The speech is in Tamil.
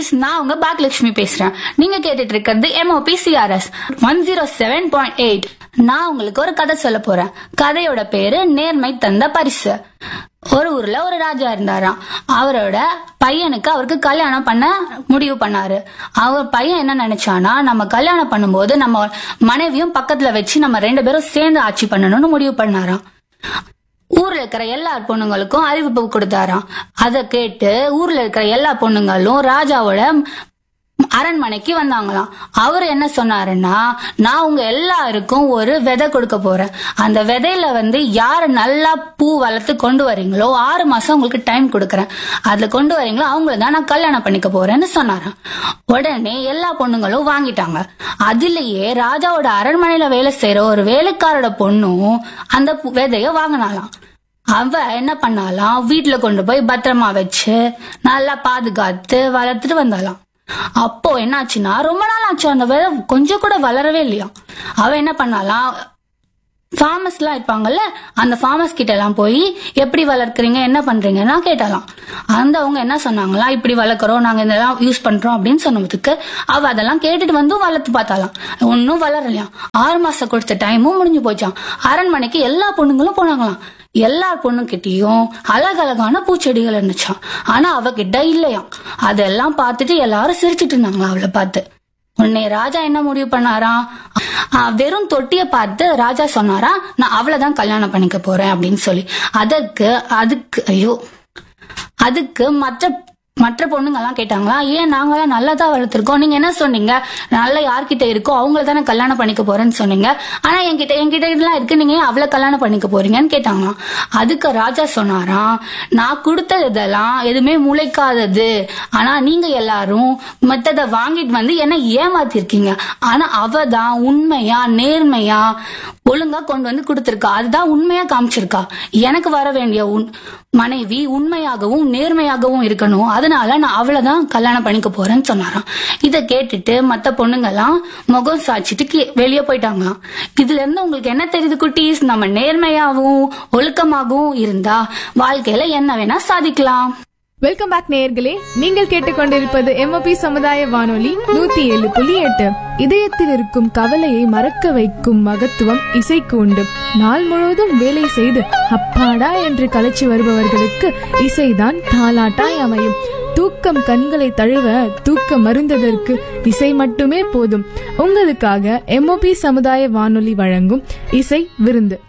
குட்டீஸ் நான் உங்க பாக்யலட்சுமி பேசுறேன் நீங்க கேட்டுட்டு இருக்கிறது MOP CRS one zero seven point eight நான் உங்களுக்கு ஒரு கதை சொல்ல போறேன் கதையோட பேரு நேர்மை தந்த பரிசு ஒரு ஊர்ல ஒரு ராஜா இருந்தாராம் அவரோட பையனுக்கு அவருக்கு கல்யாணம் பண்ண முடிவு பண்ணாரு அவர் பையன் என்ன நினைச்சானா நம்ம கல்யாணம் பண்ணும்போது நம்ம மனைவியும் பக்கத்துல வச்சு நம்ம ரெண்டு பேரும் சேர்ந்து ஆட்சி பண்ணணும்னு முடிவு பண்ணாராம் ஊர்ல இருக்கிற எல்லா பொண்ணுங்களுக்கும் அறிவிப்பு கொடுத்தாராம் அதை கேட்டு ஊர்ல இருக்கிற எல்லா பொண்ணுங்களும் ராஜாவோட அரண்மனைக்கு வந்தாங்களாம் அவர் என்ன சொன்னாருன்னா நான் உங்க எல்லாருக்கும் ஒரு விதை கொடுக்க போறேன் அந்த விதையில வந்து யாரு நல்லா பூ வளர்த்து கொண்டு வரீங்களோ ஆறு மாசம் உங்களுக்கு டைம் கொடுக்கறேன் அதுல கொண்டு வரீங்களோ அவங்கள தான் நான் கல்யாணம் பண்ணிக்க போறேன்னு சொன்னாராம் உடனே எல்லா பொண்ணுங்களும் வாங்கிட்டாங்க அதுலயே ராஜாவோட அரண்மனையில வேலை செய்யற ஒரு வேலைக்காரோட பொண்ணும் அந்த பூ- விதைய வாங்கினாலாம் அவ என்ன பண்ணாலாம் வீட்டுல கொண்டு போய் பத்திரமா வச்சு நல்லா பாதுகாத்து வளர்த்துட்டு வந்தாலாம் அப்போ என்னாச்சுன்னா ரொம்ப நாள் ஆச்சு அந்த விதை கொஞ்சம் கூட வளரவே இல்லையா அவ என்ன பண்ணாலாம் ஃபார்மர்ஸ் எல்லாம் இருப்பாங்கல்ல அந்த ஃபார்மர்ஸ் கிட்ட எல்லாம் போய் எப்படி வளர்க்குறீங்க என்ன பண்றீங்கன்னா கேட்டாலாம் அந்த அவங்க என்ன சொன்னாங்களா இப்படி வளர்க்குறோம் நாங்க இதெல்லாம் யூஸ் பண்றோம் அப்படின்னு சொன்னதுக்கு அவ அதெல்லாம் கேட்டுட்டு வந்து வளர்த்து பார்த்தாலாம் ஒன்னும் வளரலையாம் ஆறு மாசம் கொடுத்த டைமும் முடிஞ்சு போச்சாம் அரண்மனைக்கு எல்லா பொண்ணுங்களும் போனாங்களாம் எல்லா பொண்ணுகிட்டயும் அழகழகான பூச்செடிகள் இருந்துச்சாம் ஆனா அவகிட்ட இல்லையாம் அதெல்லாம் பார்த்துட்டு எல்லாரும் சிரிச்சிட்டு இருந்தாங்களா அவளை பார்த்து உன்னை ராஜா என்ன முடிவு பண்ணாராம் ஆ, வெறும் தொட்டிய பார்த்து ராஜா சொன்னாரா நான் அவளைதான் கல்யாணம் பண்ணிக்க போறேன் அப்படின்னு சொல்லி அதற்கு அதுக்கு ஐயோ அதுக்கு மற்ற மற்ற பொண்ணுங்க எல்லாம் கேட்டாங்களா ஏன் நாங்களாம் நல்லா தான் வளர்த்துருக்கோம் நீங்க என்ன சொன்னீங்க நல்லா யார்கிட்ட இருக்கோ அவங்கள தானே கல்யாணம் பண்ணிக்க போறேன்னு சொன்னீங்க ஆனா என்கிட்ட என்கிட்ட இதெல்லாம் இருக்கு நீங்க ஏன் அவளை கல்யாணம் பண்ணிக்க போறீங்கன்னு கேட்டாங்களாம் அதுக்கு ராஜா சொன்னாராம் நான் கொடுத்தது இதெல்லாம் எதுவுமே முளைக்காதது ஆனா நீங்க எல்லாரும் மத்தத வாங்கிட்டு வந்து என்ன ஏமாத்திருக்கீங்க ஆனா அவ தான் உண்மையா நேர்மையா ஒழுங்கா கொண்டு வந்து கொடுத்திருக்கா அதுதான் உண்மையா காமிச்சிருக்கா எனக்கு வர வேண்டிய உன் மனைவி உண்மையாகவும் நேர்மையாகவும் இருக்கணும் அதனால நான் அவளை தான் கல்யாணம் பண்ணிக்க போறேன்னு சொன்னாராம் இதை கேட்டுட்டு மத்த பொண்ணுங்கெல்லாம் முகம் சாய்ச்சிட்டு கீ- வெளியே போயிட்டாங்களாம் இதுல இருந்து உங்களுக்கு என்ன தெரியுது குட்டீஸ் நம்ம நேர்மையாகவும் ஒழுக்கமாகவும் இருந்தா வாழ்க்கையில என்ன வேணா சாதிக்கலாம் வெல்கம் பேக் நேயர்களே நீங்கள் கேட்டுக்கொண்டிருப்பது எம்ஓபி சமுதாய வானொலி நூத்தி ஏழு புள்ளி எட்டு இதயத்தில் இருக்கும் கவலையை மறக்க வைக்கும் மகத்துவம் இசைக்கு உண்டு நாள் முழுவதும் வேலை செய்து அப்பாடா என்று கலைச்சி வருபவர்களுக்கு இசைதான் தாலாட்டாய் அமையும் தூக்கம் கண்களை தழுவ தூக்கம் மருந்ததற்கு இசை மட்டுமே போதும் உங்களுக்காக எம்ஓபி சமுதாய வானொலி வழங்கும் இசை விருந்து